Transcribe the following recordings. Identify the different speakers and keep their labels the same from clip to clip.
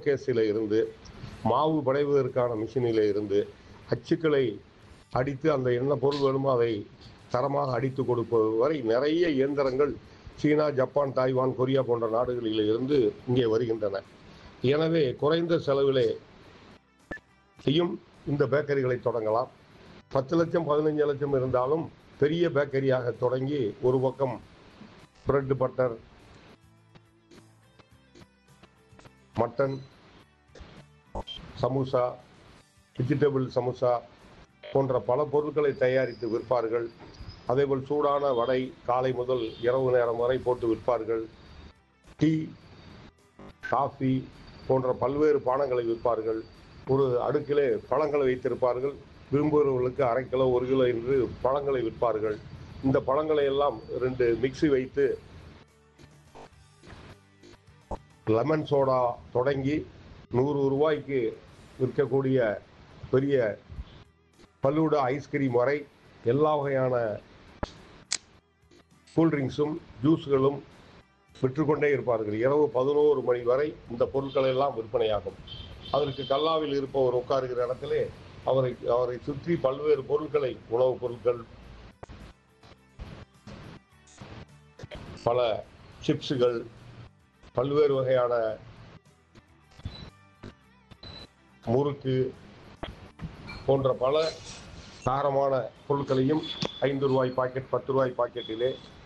Speaker 1: கேஸில் இருந்து மாவு படைவதற்கான மிஷினில் இருந்து அச்சுக்களை அடித்து அந்த என்ன பொருள் வேணுமோ அதை தரமாக அடித்து கொடுப்பது வரை நிறைய இயந்திரங்கள் சீனா ஜப்பான் தாய்வான் கொரியா போன்ற நாடுகளில் இருந்து இங்கே வருகின்றன எனவே குறைந்த செலவிலே செய்யும் இந்த பேக்கரிகளை தொடங்கலாம் பத்து லட்சம் பதினஞ்சு லட்சம் இருந்தாலும் பெரிய பேக்கரியாக தொடங்கி ஒரு பக்கம் bread butter mutton samosa vegetable samosa போன்ற பல பொருட்களை தயாரித்து விற்பார்கள் அதேபோல் சூடான வடை காலை முதல் இரவு நேரம் வரை போட்டு விற்பார்கள் டீ காஃபி போன்ற பல்வேறு பானங்களை விற்பார்கள் ஒரு அடுக்கிலே பழங்களை வைத்திருப்பார்கள் விரும்புகிறவர்களுக்கு அரை கிலோ ஒரு கிலோ என்று பழங்களை விற்பார்கள் இந்த பழங்களை எல்லாம் ரெண்டு மிக்ஸி வைத்து லெமன் சோடா தொடங்கி நூறு ரூபாய்க்கு விற்கக்கூடிய பெரிய பல்லூட ஐஸ்கிரீம் வரை எல்லா வகையான கூல்ட்ரிங்க்ஸும் ஜூஸ்களும் விற்றுக்கொண்டே இருப்பார்கள் இரவு பதினோரு மணி வரை இந்த பொருட்கள் எல்லாம் விற்பனையாகும் அதற்கு கல்லாவில் இருப்பவர் உட்காருகிற இடத்திலே அவரை அவரை சுற்றி பல்வேறு பொருட்களை உணவுப் பொருட்கள் பல சிப்ஸுகள் பல்வேறு வகையான முறுக்கு போன்ற பல சாரமான பொருட்களையும் ஐந்து ரூபாய் பாக்கெட் பத்து ரூபாய் பாக்கெட்டிலே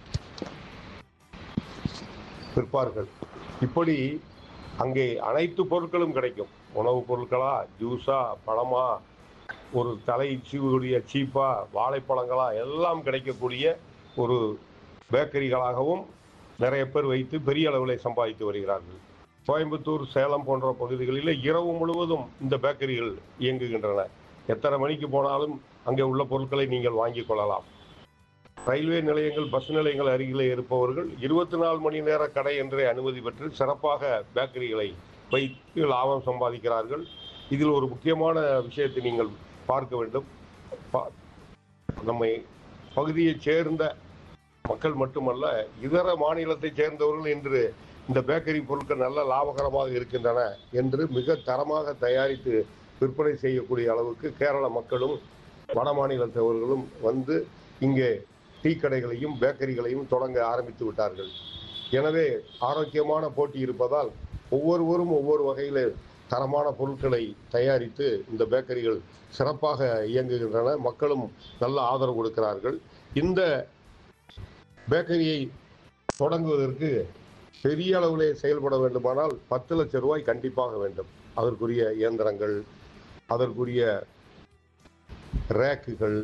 Speaker 1: விற்பார்கள் இப்படி அங்கே அனைத்து பொருட்களும் கிடைக்கும் உணவுப் பொருட்களா ஜூஸா பழமா ஒரு தலை சீவுடைய சீப்பா வாழைப்பழங்களா எல்லாம் கிடைக்கக்கூடிய ஒரு பேக்கரிகளாகவும் நிறைய பேர் வைத்து பெரிய அளவில் சம்பாதித்து வருகிறார்கள் கோயம்புத்தூர் சேலம் போன்ற பகுதிகளில் இரவு முழுவதும் இந்த பேக்கரிகள் இயங்குகின்றன எத்தனை மணிக்கு போனாலும் அங்கே உள்ள பொருட்களை நீங்கள் வாங்கிக் கொள்ளலாம் ரயில்வே நிலையங்கள் பஸ் நிலையங்கள் அருகிலே இருப்பவர்கள் இருபத்தி நாலு மணி நேர கடை என்றே அனுமதி பெற்று சிறப்பாக பேக்கரிகளை வைத்து லாபம் சம்பாதிக்கிறார்கள் இதில் ஒரு முக்கியமான விஷயத்தை நீங்கள் பார்க்க வேண்டும் பா- நம்மை பகுதியைச் சேர்ந்த மக்கள் மட்டுமல்ல இதர மாநிலத்தைச் சேர்ந்தவர்கள் இன்று இந்த பேக்கரி பொருட்கள் நல்ல லாபகரமாக இருக்கின்றன என்று மிக தரமாக தயாரித்து விற்பனை செய்யக்கூடிய அளவுக்கு கேரள மக்களும் வட மாநிலத்தவர்களும் வந்து இங்கே டீ கடைகளையும் பேக்கரிகளையும் தொடங்க ஆரம்பித்து விட்டார்கள் எனவே ஆரோக்கியமான போட்டி இருப்பதால் ஒவ்வொருவரும் ஒவ்வொரு வகையில் தரமான பொருட்களை தயாரித்து இந்த பேக்கரிகள் சிறப்பாக இயங்குகின்றன மக்களும் நல்ல ஆதரவு கொடுக்கிறார்கள் இந்த பேக்கரியை தொடங்குவதற்கு பெரிய அளவிலே செயல்பட வேண்டுமானால் பத்து லட்சம் ரூபாய் கண்டிப்பாக வேண்டும் அதற்குரிய இயந்திரங்கள் அதற்குரிய ரேக்குகள்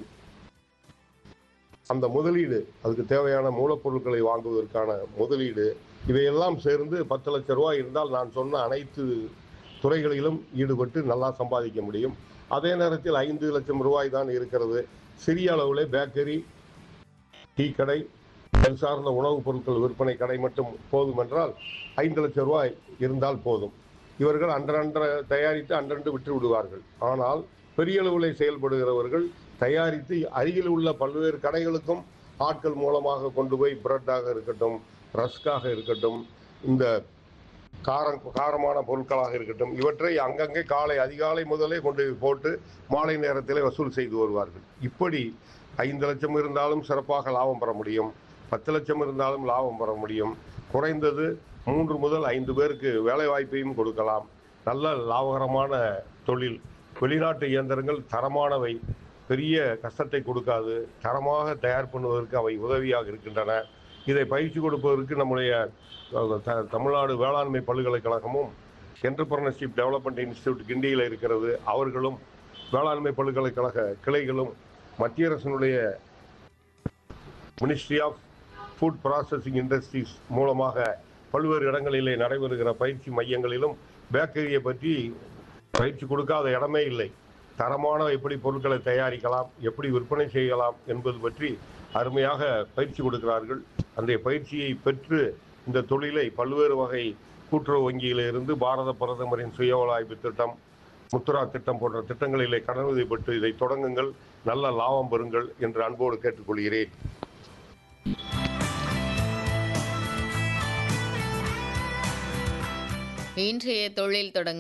Speaker 1: அந்த முதலீடு அதுக்கு தேவையான மூலப்பொருட்களை வாங்குவதற்கான முதலீடு இவையெல்லாம் சேர்ந்து பத்து லட்சம் ரூபாய் இருந்தால் நான் சொன்ன அனைத்து துறைகளிலும் ஈடுபட்டு நல்லா சம்பாதிக்க முடியும் அதே நேரத்தில் ஐந்து லட்சம் ரூபாய் தான் இருக்கிறது சிறிய அளவில் பேக்கரி டீ கடை அது சார்ந்த உணவுப் பொருட்கள் விற்பனை கடை மட்டும் போதும் என்றால் ஐந்து லட்சம் ரூபாய் இருந்தால் போதும் இவர்கள் அன்றன்ற தயாரித்து அன்றன்று விற்று விடுவார்கள் ஆனால் பெரிய அளவில் செயல்படுகிறவர்கள் தயாரித்து அருகில் உள்ள பல்வேறு கடைகளுக்கும் ஆட்கள் மூலமாக கொண்டு போய் பிரெட்டாக இருக்கட்டும் ரஸ்காக இருக்கட்டும் இந்த காரம் காரமான பொருட்களாக இருக்கட்டும் இவற்றை அங்கங்கே காலை அதிகாலை முதலே கொண்டு போய் போட்டு மாலை நேரத்திலே வசூல் செய்து வருவார்கள் இப்படி ஐந்து லட்சம் இருந்தாலும் சிறப்பாக லாபம் பெற முடியும் பத்து லட்சம் இருந்தாலும் லாபம் பெற முடியும் குறைந்தது மூன்று முதல் ஐந்து பேருக்கு வேலை வாய்ப்பையும் கொடுக்கலாம் நல்ல லாபகரமான தொழில் வெளிநாட்டு இயந்திரங்கள் தரமானவை பெரிய கஷ்டத்தை கொடுக்காது தரமாக தயார் பண்ணுவதற்கு அவை உதவியாக இருக்கின்றன இதை பயிற்சி கொடுப்பதற்கு நம்முடைய அஹ், த- தமிழ்நாடு வேளாண்மை பல்கலைக்கழகமும் என்டர்பிரனர்ஷிப் டெவலப்மெண்ட் இன்ஸ்டியூட் கிண்டியில் இருக்கிறது அவர்களும் வேளாண்மை பல்கலைக்கழக கிளைகளும் மத்திய அரசினுடைய ministry of food processing industries மூலமாக பல்வேறு இடங்களிலே நடைபெறுகிற பயிற்சி மையங்களிலும் பேக்கரியை பற்றி பயிற்சி கொடுக்காத இடமே இல்லை தரமான எப்படி பொருட்களை தயாரிக்கலாம் எப்படி விற்பனை செய்யலாம் என்பது பற்றி அருமையாக பயிற்சி கொடுக்கிறார்கள் அந்த பயிற்சியை பெற்று இந்த தொழிலை பல்வேறு வகை கூட்டுறவு வங்கியிலிருந்து பாரத பிரதமரின் சுய உழைப்பு திட்டம் முத்ரா திட்டம் போன்ற திட்டங்களிலே கடனுதவி பெற்று இதை தொடங்குங்கள் நல்ல லாபம் பெறுங்கள் என்று அன்போடு கேட்டுக்கொள்கிறேன்
Speaker 2: இன்றைய தொழில் தொடங்கும்